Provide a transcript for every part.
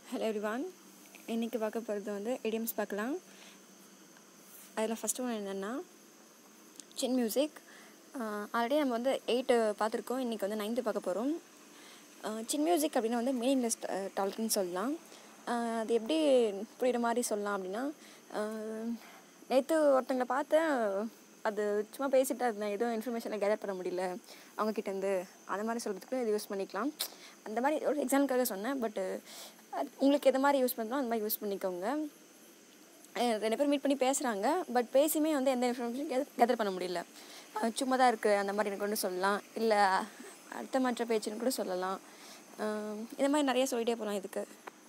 hello everyone இன்றைக்கி பார்க்க போகிறது வந்து இடியம்ஸ் பார்க்கலாம் அதில் ஃபஸ்ட்டு ஒன் என்னென்னா சின் மியூசிக் ஆல்ரெடி நம்ம வந்து எயிட்டு பார்த்துருக்கோம் இன்றைக்கி வந்து நைன்த்து பார்க்க போகிறோம் சின் மியூசிக் அப்படின்னா வந்து மீனிங்லெஸ் டால்க்குன்னு சொல்லலாம் ஆஹ் அது எப்படி புரியுற மாதிரி சொல்லலாம் அப்படின்னா நேற்று ஒருத்தங்களை பார்த்தேன் அது சும்மா பேசிட்டு இருந்தேன் எதுவும் இன்ஃபர்மேஷனை கேதர் பண்ண முடியல அவங்கக்கிட்டேருந்து அந்த மாதிரி சொல்கிறதுக்கு இது யூஸ் பண்ணிக்கலாம் அந்த மாதிரி ஒரு எக்ஸாம்பிளுக்காக சொன்னேன் பட்டு உங்களுக்கு எது மாதிரி யூஸ் பண்ணுறோம் அந்த மாதிரி யூஸ் பண்ணிக்கோங்க அஹ் ரெண்டு பேரும் மீட் பண்ணி பேசுகிறாங்க பட் பேசியுமே வந்து எந்த இன்ஃபர்மேஷன் கேதர் பண்ண முடியல அஹ் சும்மா தான் இருக்குது அந்த மாதிரி எனக்கு ஒன்று சொல்லலாம் இல்லை அடுத்த மற்ற பேச்சுன்னு கூட சொல்லலாம் அஹ் இந்த மாதிரி நிறைய சொல்லிட்டே போகலாம் இதுக்கு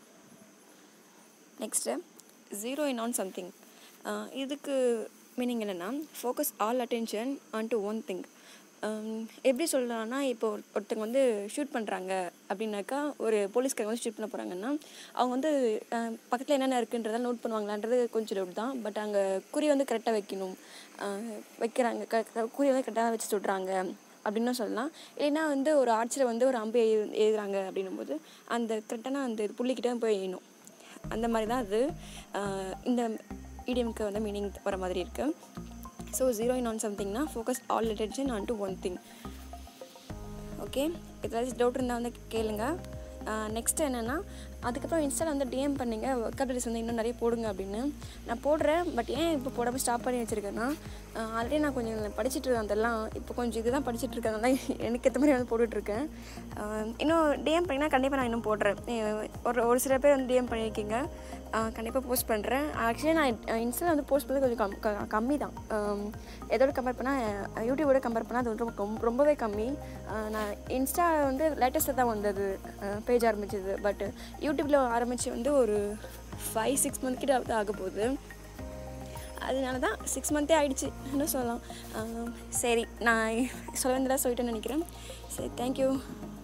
next zero in on something இதுக்கு மீனிங் என்னென்னா focus all attention on to one thing எப்படி சொல்லலாம்னா இப்போ ஒரு- ஒருத்தங்க வந்து ஷூட் பண்ணுறாங்க அப்படின்னாக்கா ஒரு போலீஸ்காரங்க வந்து ஷூட் பண்ண போகிறாங்கன்னா அவங்க வந்து பக்கத்தில் என்னென்ன இருக்குன்றதை நோட் பண்ணுவாங்களான்றது கொஞ்சம் டவுட் தான் பட் அங்கே குறி வந்து கரெக்டாக வைக்கணும் அஹ் வைக்கிறாங்க க க- குறி வந்து கரெக்டாக வச்சு சுடுறாங்க அப்படின்னு சொல்லலாம் இல்லைன்னா வந்து ஒரு ஆர்ச்சரை வந்து ஒரு அம்பு எழு எழுதுறாங்க அப்படின்னும் போது அந்த கரெக்டான அந்த புள்ளிக்கிட்ட போய் எய்யணும் அந்த மாதிரி தான் அது ஆஹ் இந்த இடியம்க்கு வந்து மீனிங் வர மாதிரி இருக்குது ஸோ ஜீரோ இன் ஆன் சம்திங்னா focus all attention on to one thing okay ஏதாச்சும் டவுட் இருந்தால் வந்து கேளுங்க நெக்ஸ்ட் என்னென்னா அதுக்கப்புறம் இன்ஸ்டாவில் வந்து டிஎம் பண்ணீங்க ஒர்க்கபிலிட்டிஸ் வந்து இன்னும் நிறைய போடுங்க அப்படின்னு நான் போடுறேன் பட் ஏன் இப்போ போடாமல் ஸ்டாப் பண்ணி வச்சுருக்கேன்னா ஆல்ரெடி நான் கொஞ்சம் படிச்சுட்டு இருக்கேன் அதெல்லாம் இப்போ கொஞ்சம் இதுதான் படிச்சுட்டு இருக்கறதுனால எனக்கு ஏற்ற மாதிரி வந்து போட்டுட்ருக்கேன் இன்னும் டிஎம் பண்ணிங்கன்னா கண்டிப்பாக நான் இன்னும் போடுறேன் அஹ் ஒரு ஒரு சில பேர் வந்து டிஎம் பண்ணியிருக்கீங்க கண்டிப்பாக போஸ்ட் பண்ணுறேன் ஆக்சுவலி நான் இன்ஸ்டாவில் வந்து போஸ்ட் பண்ணது கொஞ்சம் கம் க- கம்மி தான் ஆம், எதோட கம்பேர் பண்ணால் யூடியூபோட கம்பேர் பண்ணால் அது வந்து ரொம்ப ரொம்ப- ரொம்பவே கம்மி ஆஹ் நான் இன்ஸ்டா வந்து லேட்டஸ்ட்டாக தான் வந்தது பேஜ் ஆரம்பிச்சது பட் யூடியூப்பில் ஆரம்பித்து வந்து ஒரு ஃபைவ் சிக்ஸ் மந்த் கிட்ட தான் ஆக போகுது அதனால தான் சிக்ஸ் மந்த்தே ஆயிடுச்சு என்ன சொல்லலாம் ஆஹ் சரி நான் சொல்ல வேண்டியதாக சொல்லிட்டேன்னு நினைக்கிறேன் சரி தேங்க்யூ